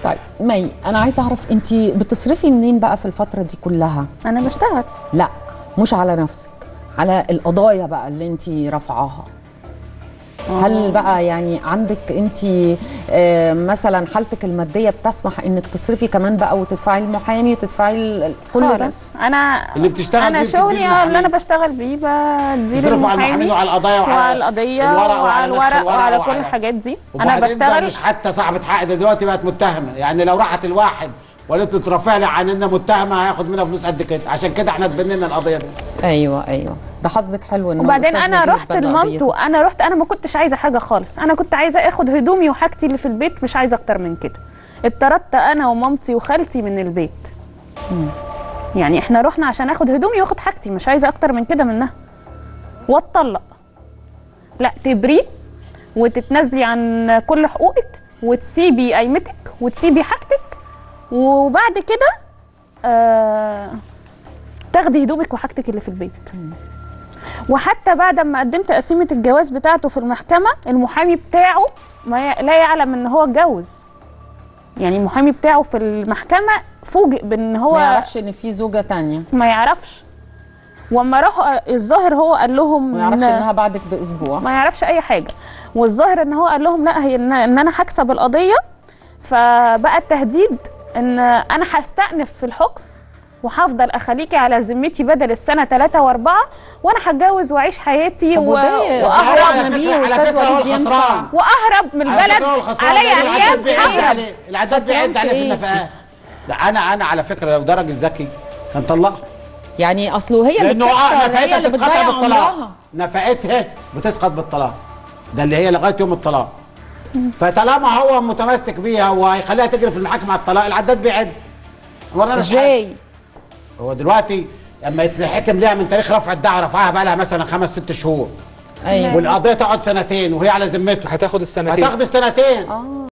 طيب مي انا عايزه اعرف انت بتصرفي منين بقى في الفتره دي كلها انا بشتغل لا مش على نفسك على القضايا بقى اللي انت رافعاها هل بقى يعني عندك انت آه، مثلا حالتك الماديه بتسمح انك تصرفي كمان بقى وتدفعي المحامي وتدفعي ال- كل ده خالص انا اللي بتشتغل انا بيه بتديه شغلي للمحامي. اللي انا بشتغل بيه بدير تصرفوا على المحامين المحامي وعلى القضايا وعلى وعلى القضيه الورق وعلى نسخ الورق وعلى كل وعلى- الحاجات دي انا وبعدين ده بشتغل مش حتى صاحبة حق ده دلوقتي بقت متهمه يعني لو راحت الواحد وقالت له ترافع لي عن انها متهمه هياخد منها فلوس قد كده عشان كده احنا اتبنينا القضيه دي ايوه ايوه ده حظك حلو ان وبعدين الأستاذ انا نجيب رحت بدأ لمامته قضيته. انا رحت انا ما كنتش عايزه حاجه خالص انا كنت عايزه اخد هدومي وحاجتي اللي في البيت مش عايزه اكتر من كده اتطردت انا ومامتي وخالتي من البيت يعني احنا رحنا عشان اخد هدومي واخد حاجتي مش عايزه اكتر من كده منها واتطلق لا تبري وتتنازلي عن كل حقوقك وتسيبي قيمتك وتسيبي حاجتك وبعد كده آه تاخدي هدومك وحاجتك اللي في البيت وحتى بعد ما قدمت قسيمه الجواز بتاعته في المحكمه المحامي بتاعه ما ي... لا يعلم ان هو اتجوز يعني المحامي بتاعه في المحكمه فوجئ بان هو ما يعرفش ان في زوجه تانية ما يعرفش واما راحوا الظاهر هو قال لهم ما يعرفش إن- انها بعدك باسبوع ما يعرفش اي حاجه والظاهر ان هو قال لهم لا هي ان, إن انا هكسب القضيه فبقى التهديد ان انا هستأنف في الحكم وهفضل اخليكي على ذمتي بدل السنه ثلاثة واربعة وانا هتجوز واعيش حياتي طب و... وده واهرب على على بيه فكره على وأستاذ فكره هو وليد ينفع. الخسران واهرب من على البلد فكرة هو الخسران عليا لأن العداد ايام بيعد اهرب عليه العداد خسران بيعد في عليه في إيه؟ النفقات لا انا انا على فكره لو ده راجل ذكي كان طلقها يعني اصله هي اللي لانه آه بتخسر هي نفقتها اللي بتتقطع بتضيع بالطلاق عمرها نفقتها بتسقط بالطلاق ده اللي هي لغايه يوم الطلاق فطالما هو متمسك بيها وهيخليها تجري في المحاكمه على الطلاق العداد بيعد ورانا مش حاجة. ازاي هو دلوقتي لما يتحكم ليها من تاريخ رفع الدعوه رفعها بقى لها مثلا خمس ست شهور ايوه والقضيه تقعد سنتين وهي على ذمته هتاخد السنتين هتاخد السنتين